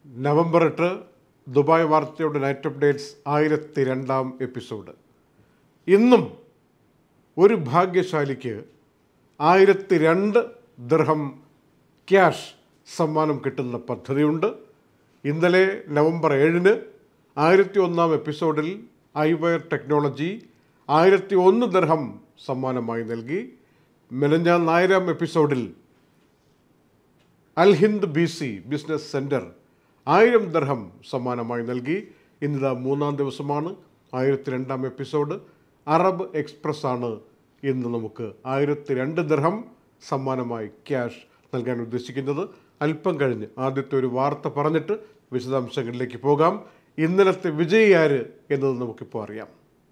November എട്ട് Dubai വാർത്തയുടെ night updates ആയിരത്തി രണ്ടാം എപ്പിസോഡ് ഇന്നും ഒരു ഭാഗ്യശാലിക്ക് ആയിരത്തി രണ്ട് ദർഹം ക്യാഷ് സമ്മാനം കിട്ടുന്ന പദ്ധതിയുണ്ട് ഇന്നലെ നവംബർ ഏഴിന് ആയിരത്തി ഒന്നാം എപ്പിസോഡിൽ ഐവയർ ടെക്നോളജി ആയിരത്തി ഒന്ന് ദർഹം സമ്മാനമായി നൽകി മെനഞ്ഞ നായരാം എപ്പിസോഡിൽ Al Hind B C business centre ആയിരം ദർഹം സമ്മാനമായി നൽകി ഇന്നിതാ മൂന്നാം ദിവസമാണ് ആയിരത്തി രണ്ടാം എപ്പിസോഡ് അറബ് എക്സ്പ്രസ് ആണ് ഇന്ന് നമുക്ക് ആയിരത്തി രണ്ട് ദർഹം സമ്മാനമായി ക്യാഷ് നൽകാൻ ഉദ്ദേശിക്കുന്നത് അല്പം കഴിഞ്ഞ് ആദ്യത്തെ ഒരു വാർത്ത പറഞ്ഞിട്ട് വിശദാംശങ്ങളിലേക്ക് പോകാം ഇന്നലത്തെ വിജയി ആര് എന്നത് നമുക്കിപ്പോൾ അറിയാം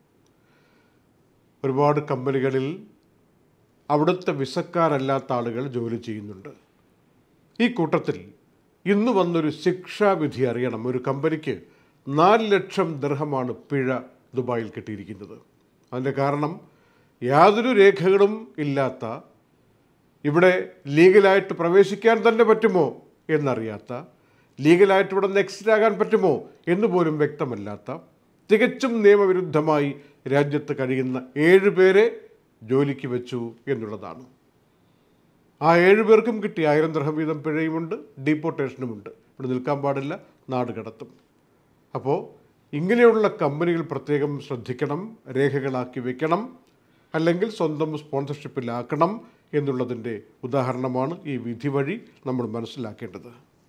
ഒരുപാട് കമ്പനികളിൽ അവിടുത്തെ വിസക്കാരല്ലാത്ത ആളുകൾ ജോലി ചെയ്യുന്നുണ്ട് ഈ കൂട്ടത്തിൽ ഇന്ന് വന്നൊരു ശിക്ഷാവിധി അറിയണം ഒരു കമ്പനിക്ക് നാല് ലക്ഷം ദർഹമാണ് പിഴ ദുബായിൽ കിട്ടിയിരിക്കുന്നത് അതിൻ്റെ കാരണം യാതൊരു രേഖകളും ഇല്ലാത്ത ഇവിടെ ലീഗലായിട്ട് പ്രവേശിക്കാൻ തന്നെ പറ്റുമോ എന്നറിയാത്ത ലീഗലായിട്ട് ഇവിടെ നിന്ന് എക്സിറ്റ് ആകാൻ പറ്റുമോ എന്ന് പോലും വ്യക്തമല്ലാത്ത തികച്ചും നിയമവിരുദ്ധമായി രാജ്യത്ത് കഴിയുന്ന ഏഴ് പേരെ ജോലിക്ക് വെച്ചു എന്നുള്ളതാണ് ആ ഏഴ് പേർക്കും കിട്ടി ആയിരം ദർഹം വീതം പിഴയുമുണ്ട് ഡീപ്പോർട്ടേഷനുമുണ്ട് ഇവിടെ നിൽക്കാൻ പാടില്ല നാട് കടത്തും അപ്പോൾ ഇങ്ങനെയുള്ള കമ്പനികൾ പ്രത്യേകം ശ്രദ്ധിക്കണം രേഖകളാക്കി വെക്കണം അല്ലെങ്കിൽ സ്വന്തം സ്പോൺസർഷിപ്പിലാക്കണം എന്നുള്ളതിൻ്റെ ഉദാഹരണമാണ് ഈ വിധി വഴി നമ്മൾ മനസ്സിലാക്കേണ്ടത്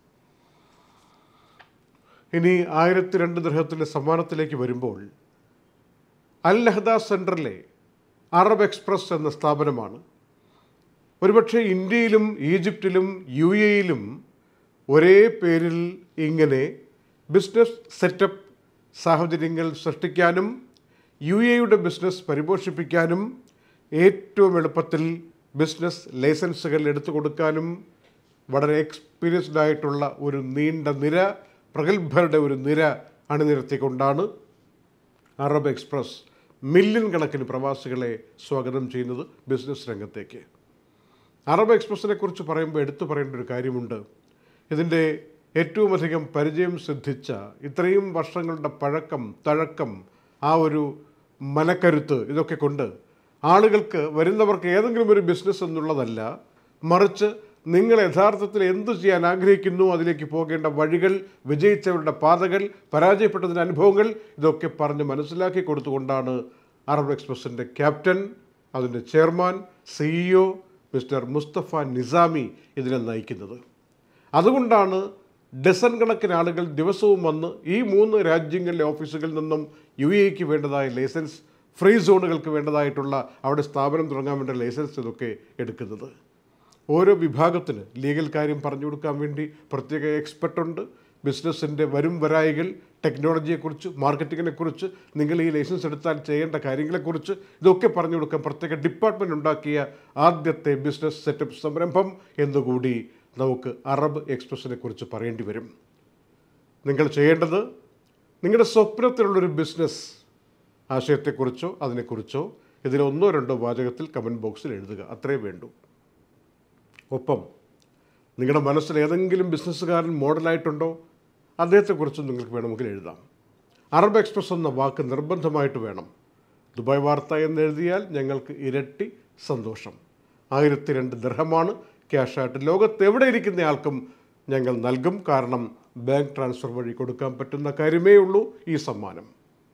ഇനി ആയിരത്തി രണ്ട് ദൃഹത്തിൻ്റെ സമ്മാനത്തിലേക്ക് വരുമ്പോൾ അൽ ലഹദ സെൻറ്ററിലെ അറബ് എക്സ്പ്രസ് എന്ന സ്ഥാപനമാണ് ഒരുപക്ഷെ ഇന്ത്യയിലും ഈജിപ്തിലും യു എയിലും ഒരേ പേരിൽ ഇങ്ങനെ ബിസിനസ് സെറ്റപ്പ് സാഹചര്യങ്ങൾ സൃഷ്ടിക്കാനും യു എയുടെ ബിസിനസ് പരിപോഷിപ്പിക്കാനും ഏറ്റവും എളുപ്പത്തിൽ ബിസിനസ് ലൈസൻസുകൾ എടുത്തു കൊടുക്കാനും വളരെ എക്സ്പീരിയൻസ്ഡ് ആയിട്ടുള്ള ഒരു നീണ്ട നിര പ്രഗത്ഭരുടെ ഒരു നിര അണിനിരത്തിക്കൊണ്ടാണ് അറബ് എക്സ്പ്രസ് മില്യൺ കണക്കിന് പ്രവാസികളെ സ്വാഗതം ചെയ്യുന്നത് ബിസിനസ് രംഗത്തേക്ക് അറബ് എക്സ്പ്രസിനെ കുറിച്ച് പറയുമ്പോൾ എടുത്തു പറയേണ്ട ഒരു കാര്യമുണ്ട് ഇതിൻ്റെ ഏറ്റവും അധികം പരിചയം സിദ്ധിച്ച ഇത്രയും വർഷങ്ങളുടെ പഴക്കം തഴക്കം ആ ഒരു മനക്കരുത്ത് ഇതൊക്കെ കൊണ്ട് ആളുകൾക്ക് വരുന്നവർക്ക് ഏതെങ്കിലും ഒരു ബിസിനസ് എന്നുള്ളതല്ല മറിച്ച് നിങ്ങൾ യഥാർത്ഥത്തിൽ എന്തു ചെയ്യാൻ ആഗ്രഹിക്കുന്നു അതിലേക്ക് പോകേണ്ട വഴികൾ വിജയിച്ചവരുടെ പാതകൾ പരാജയപ്പെട്ടതിൻ്റെ അനുഭവങ്ങൾ ഇതൊക്കെ പറഞ്ഞ് മനസ്സിലാക്കി കൊടുത്തുകൊണ്ടാണ് അറബ് എക്സ്പ്രസിൻ്റെ ക്യാപ്റ്റൻ അതിൻ്റെ chairman CEO mister Mustafa Nizami ഇതിനെ നയിക്കുന്നത് അതുകൊണ്ടാണ് ഡസൻ കണക്കിന് ആളുകൾ ദിവസവും വന്ന് ഈ മൂന്ന് രാജ്യങ്ങളിലെ ഓഫീസുകളിൽ നിന്നും യു എക്ക് വേണ്ടതായ ലൈസൻസ് ഫ്രീ സോണുകൾക്ക് വേണ്ടതായിട്ടുള്ള അവിടെ സ്ഥാപനം തുടങ്ങാൻ വേണ്ട ലൈസൻസ് ഇതൊക്കെ എടുക്കുന്നത് ഓരോ വിഭാഗത്തിന് ലീഗൽ കാര്യം പറഞ്ഞു കൊടുക്കാൻ വേണ്ടി പ്രത്യേക എക്സ്പെർട്ടുണ്ട് ബിസിനസ്സിൻ്റെ വരും വരായികൾ ടെക്നോളജിയെക്കുറിച്ച് മാർക്കറ്റിങ്ങിനെക്കുറിച്ച് നിങ്ങൾ ഈ ലൈസൻസ് എടുത്താൽ ചെയ്യേണ്ട കാര്യങ്ങളെക്കുറിച്ച് ഇതൊക്കെ പറഞ്ഞു കൊടുക്കാൻ പ്രത്യേക ഡിപ്പാർട്ട്മെൻറ്റ് ഉണ്ടാക്കിയ ആദ്യത്തെ ബിസിനസ് സെറ്റപ്പ് സംരംഭം എന്നുകൂടി നമുക്ക് അറബ് എക്സ്പ്രസിനെ കുറിച്ച് പറയേണ്ടി വരും നിങ്ങൾ ചെയ്യേണ്ടത് നിങ്ങളുടെ സ്വപ്നത്തിലുള്ളൊരു ബിസിനസ് ആശയത്തെക്കുറിച്ചോ അതിനെക്കുറിച്ചോ ഇതിൽ ഒന്നോ രണ്ടോ വാചകത്തിൽ കമൻറ്റ് ബോക്സിൽ എഴുതുക അത്രേ വേണ്ടൂ ഒപ്പം നിങ്ങളുടെ മനസ്സിൽ ഏതെങ്കിലും ബിസിനസ്സുകാരൻ മോഡലായിട്ടുണ്ടോ അദ്ദേഹത്തെക്കുറിച്ച് നിങ്ങൾക്ക് വേണമെങ്കിൽ എഴുതാം അറബ് എക്സ്പ്രസ് എന്ന വാക്ക് നിർബന്ധമായിട്ട് വേണം ദുബായ് വാർത്ത എന്ന് എഴുതിയാൽ ഞങ്ങൾക്ക് ഇരട്ടി സന്തോഷം ആയിരത്തി രണ്ട് ദർഹമാണ് ക്യാഷായിട്ട് ലോകത്ത് എവിടെ ഇരിക്കുന്ന ആൾക്കും ഞങ്ങൾ നൽകും കാരണം ബാങ്ക് ട്രാൻസ്ഫർ വഴി കൊടുക്കാൻ പറ്റുന്ന കാര്യമേ ഉള്ളൂ ഈ സമ്മാനം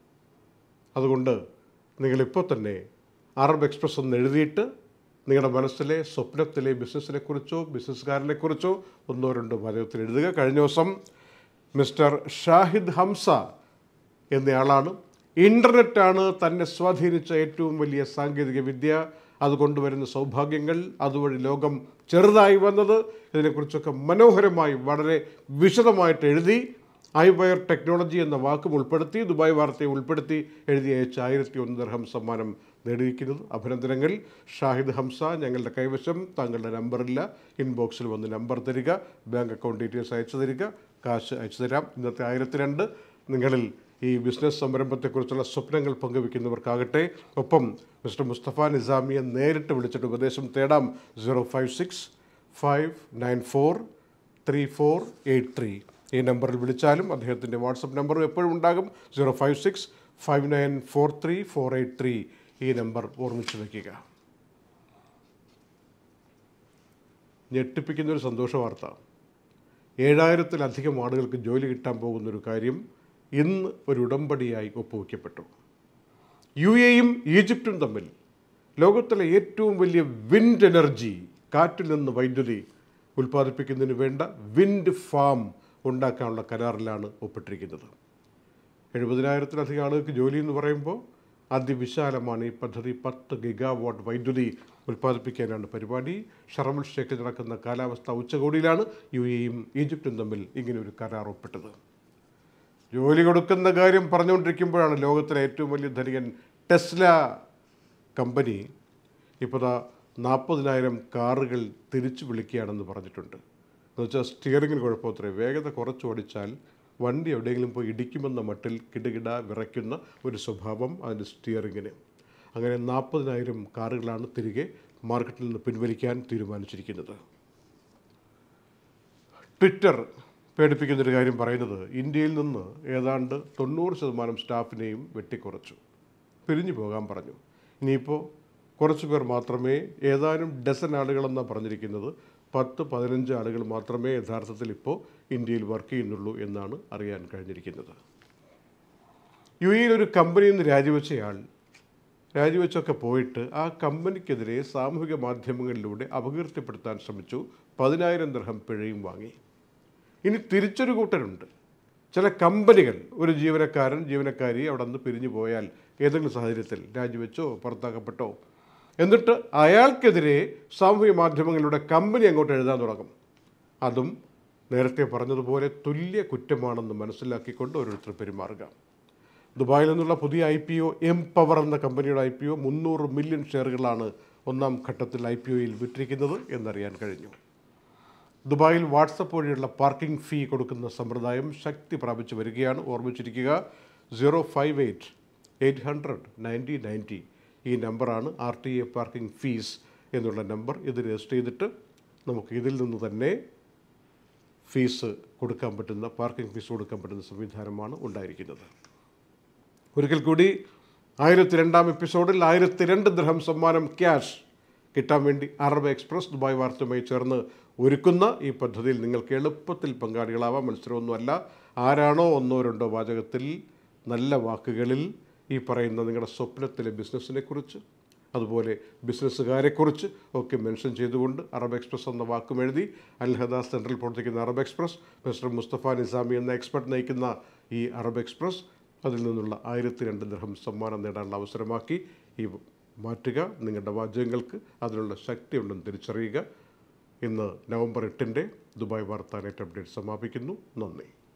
അതുകൊണ്ട് നിങ്ങളിപ്പോൾ തന്നെ അറബ് എക്സ്പ്രസ് ഒന്ന് എഴുതിയിട്ട് നിങ്ങളുടെ മനസ്സിലെ സ്വപ്നത്തിലെ ബിസിനസ്സിനെ കുറിച്ചോ ബിസിനസ്സുകാരനെ കുറിച്ചോ ഒന്നോ രണ്ടോ വാചകത്തിൽ എഴുതുക കഴിഞ്ഞ ദിവസം മിസ്റ്റർ ഷാഹിദ് ഹംസ എന്നയാളാണ് ഇൻ്റർനെറ്റാണ് തന്നെ സ്വാധീനിച്ച ഏറ്റവും വലിയ സാങ്കേതിക വിദ്യ അത് കൊണ്ടുവരുന്ന സൗഭാഗ്യങ്ങൾ അതുവഴി ലോകം ചെറുതായി വന്നത് ഇതിനെക്കുറിച്ചൊക്കെ മനോഹരമായി വളരെ വിശദമായിട്ട് എഴുതി ഐവയർ ടെക്നോളജി എന്ന വാക്കും ഉൾപ്പെടുത്തി ദുബായ് വാർത്തയെ ഉൾപ്പെടുത്തി എഴുതി അയച്ച ആയിരത്തി ഒന്ന് ദർഹം സമ്മാനം നേടിയിരിക്കുന്നത് അഭിനന്ദനങ്ങൾ ഷാഹിദ് ഹംസ ഞങ്ങളുടെ കൈവശം താങ്കളുടെ നമ്പറില്ല ഇൻബോക്സിൽ വന്ന് നമ്പർ തരിക ബാങ്ക് അക്കൗണ്ട് ഡീറ്റെയിൽസ് അയച്ചു തരിക കാശ് അയച്ചു തരാം ഇന്നത്തെ ആയിരത്തി രണ്ട് നിങ്ങളിൽ ഈ ബിസിനസ് സംരംഭത്തെക്കുറിച്ചുള്ള സ്വപ്നങ്ങൾ പങ്കുവെക്കുന്നവർക്കാകട്ടെ ഒപ്പം മിസ്റ്റർ മുസ്തഫ നിസാമിയെ നേരിട്ട് വിളിച്ചിട്ട് ഉപദേശം തേടാം zero five six five nine four three four eight three ഈ നമ്പറിൽ വിളിച്ചാലും അദ്ദേഹത്തിൻ്റെ വാട്സപ്പ് നമ്പറും എപ്പോഴും ഉണ്ടാകും zero five six five nine four three four eight three ഈ നമ്പർ ഓർമ്മിച്ച് വയ്ക്കുക ഞെട്ടിപ്പിക്കുന്ന ഒരു സന്തോഷ വാർത്ത ഏഴായിരത്തിലധികം ആളുകൾക്ക് ജോലി കിട്ടാൻ പോകുന്നൊരു കാര്യം ഇന്ന് ഒരു ഉടമ്പടിയായി ഒപ്പുവയ്ക്കപ്പെട്ടു യു എയും ഈജിപ്തും തമ്മിൽ ലോകത്തിലെ ഏറ്റവും വലിയ വിൻഡ് എനർജി കാറ്റിൽ നിന്ന് വൈദ്യുതി ഉൽപ്പാദിപ്പിക്കുന്നതിന് വേണ്ട വിൻഡ് ഫാം ഉണ്ടാക്കാനുള്ള കരാറിലാണ് ഒപ്പിട്ടിരിക്കുന്നത് എഴുപതിനായിരത്തിലധികം ആളുകൾക്ക് ജോലി എന്ന് പറയുമ്പോൾ അതിവിശാലമാണ് ഈ പദ്ധതി പത്ത് ഗിഗാവാട്ട് വൈദ്യുതി ഉൽപ്പാദിപ്പിക്കാനാണ് പരിപാടി ഷർമൽ ഷേഖിൽ നടക്കുന്ന കാലാവസ്ഥാ ഉച്ചകോടിയിലാണ് യു എയും ഈജിപ്തും തമ്മിൽ ഇങ്ങനെ ഒരു കരാർ ഒപ്പിട്ടത് ജോലി കൊടുക്കുന്ന കാര്യം പറഞ്ഞുകൊണ്ടിരിക്കുമ്പോഴാണ് ലോകത്തിലെ ഏറ്റവും വലിയ ധനികൻ ടെസ്ല കമ്പനി ഇപ്പോൾ ദാ നാൽപ്പതിനായിരം കാറുകൾ തിരിച്ചു വിളിക്കുകയാണെന്ന് പറഞ്ഞിട്ടുണ്ട് എന്നുവെച്ചാൽ സ്റ്റിയറിങ്ങിന് കുഴപ്പമത്രേ വേഗത കുറച്ച് ഓടിച്ചാൽ വണ്ടി എവിടെയെങ്കിലും പോയി ഇടിക്കുമെന്ന മട്ടിൽ കിടുകിട വിറയ്ക്കുന്ന ഒരു സ്വഭാവം അതിൻ്റെ സ്റ്റിയറിങ്ങിന് അങ്ങനെ നാൽപ്പതിനായിരം കാറുകളാണ് തിരികെ മാർക്കറ്റിൽ നിന്ന് പിൻവലിക്കാൻ തീരുമാനിച്ചിരിക്കുന്നത് ട്വിറ്റർ പേടിപ്പിക്കുന്നൊരു കാര്യം പറയുന്നത് ഇന്ത്യയിൽ നിന്ന് ഏതാണ്ട് തൊണ്ണൂറ് ശതമാനം സ്റ്റാഫിനെയും വെട്ടിക്കുറച്ചു പിരിഞ്ഞു പോകാൻ പറഞ്ഞു ഇനിയിപ്പോൾ കുറച്ച് പേർ മാത്രമേ ഏതാനും ഡസൻ ആളുകളെന്നാണ് പറഞ്ഞിരിക്കുന്നത് പത്ത് പതിനഞ്ച് ആളുകൾ മാത്രമേ യഥാർത്ഥത്തിൽ ഇപ്പോൾ ഇന്ത്യയിൽ വർക്ക് ചെയ്യുന്നുള്ളൂ എന്നാണ് അറിയാൻ കഴിഞ്ഞിരിക്കുന്നത് യു എയിൽ ഒരു കമ്പനിയിൽ നിന്ന് രാജിവെച്ചയാൾ രാജിവെച്ചൊക്കെ പോയിട്ട് ആ കമ്പനിക്കെതിരെ സാമൂഹിക മാധ്യമങ്ങളിലൂടെ അപകീർത്തിപ്പെടുത്താൻ ശ്രമിച്ചു പതിനായിരം ദർഹം പിഴയും വാങ്ങി ഇനി തിരിച്ചൊരു കൂട്ടരുണ്ട് ചില കമ്പനികൾ ഒരു ജീവനക്കാരൻ ജീവനക്കാരി അവിടെ നിന്ന് പിരിഞ്ഞു പോയാൽ ഏതെങ്കിലും സാഹചര്യത്തിൽ രാജിവെച്ചോ പുറത്താക്കപ്പെട്ടോ എന്നിട്ട് അയാൾക്കെതിരെ സാമൂഹിക മാധ്യമങ്ങളിലൂടെ കമ്പനി അങ്ങോട്ട് എഴുതാൻ തുടങ്ങും അതും നേരത്തെ പറഞ്ഞതുപോലെ തുല്യ കുറ്റമാണെന്ന് മനസ്സിലാക്കിക്കൊണ്ട് ഓരോരുത്തർ പെരുമാറുക ദുബായിൽ നിന്നുള്ള പുതിയ I P O M power എന്ന കമ്പനിയുടെ ഐ പി ഒ മുന്നൂറ് മില്യൺ ഷെയറുകളാണ് ഒന്നാം ഘട്ടത്തിൽ ഐ പി ഒയിൽ വിറ്റിരിക്കുന്നത് എന്നറിയാൻ കഴിഞ്ഞു ദുബായിൽ വാട്സപ്പ് വഴിയുള്ള പാർക്കിംഗ് ഫീ കൊടുക്കുന്ന സമ്പ്രദായം ശക്തി പ്രാപിച്ചു വരികയാണ് ഓർമ്മിച്ചിരിക്കുക zero five eight eight hundred ninety ninety ഈ നമ്പറാണ് R T A parking fee എന്നുള്ള നമ്പർ ഇത് രജിസ്റ്റർ ചെയ്തിട്ട് നമുക്ക് ഇതിൽ നിന്ന് തന്നെ ഫീസ് കൊടുക്കാൻ പറ്റുന്ന പാർക്കിംഗ് ഫീസ് കൊടുക്കാൻ പറ്റുന്ന സംവിധാനമാണ് ഉണ്ടായിരിക്കുന്നത് ഒരിക്കൽ കൂടി ആയിരത്തി രണ്ടാം എപ്പിസോഡിൽ ആയിരത്തി രണ്ട് ദൃഹം സമ്മാനം ക്യാഷ് കിട്ടാൻ വേണ്ടി അറബ് എക്സ്പ്രസ് ദുബായ് വാർത്തയുമായി ചേർന്ന് ഒരുക്കുന്ന ഈ പദ്ധതിയിൽ നിങ്ങൾക്ക് എളുപ്പത്തിൽ പങ്കാളികളാവാം മത്സരമൊന്നുമല്ല ആരാണോ ഒന്നോ രണ്ടോ വാചകത്തിൽ നല്ല വാക്കുകളിൽ ഈ പറയുന്ന നിങ്ങളുടെ സ്വപ്നത്തിലെ ബിസിനസ്സിനെ കുറിച്ച് അതുപോലെ ബിസിനസ്സുകാരെക്കുറിച്ച് ഒക്കെ മെൻഷൻ ചെയ്തുകൊണ്ട് അറബ് എക്സ്പ്രസ് എന്ന വാക്കും എഴുതി അൽഹദ സെൻട്രൽ പ്രവർത്തിക്കുന്ന Arab express mister Mustafa Nizami എന്ന എക്സ്പെർട്ട് നയിക്കുന്ന ഈ അറബ് എക്സ്പ്രസ് അതിൽ നിന്നുള്ള ആയിരത്തി രണ്ട് ദർഹം സമ്മാനം നേടാനുള്ള അവസരമാക്കി ഈ മാറ്റുക നിങ്ങളുടെ വാചകങ്ങൾക്ക് അതിനുള്ള ശക്തിയുണ്ടെന്ന് തിരിച്ചറിയുക ഇന്ന് നവംബർ എട്ടിൻ്റെ ദുബായ് വാർത്താ നെറ്റ് അപ്ഡേറ്റ് സമാപിക്കുന്നു നന്ദി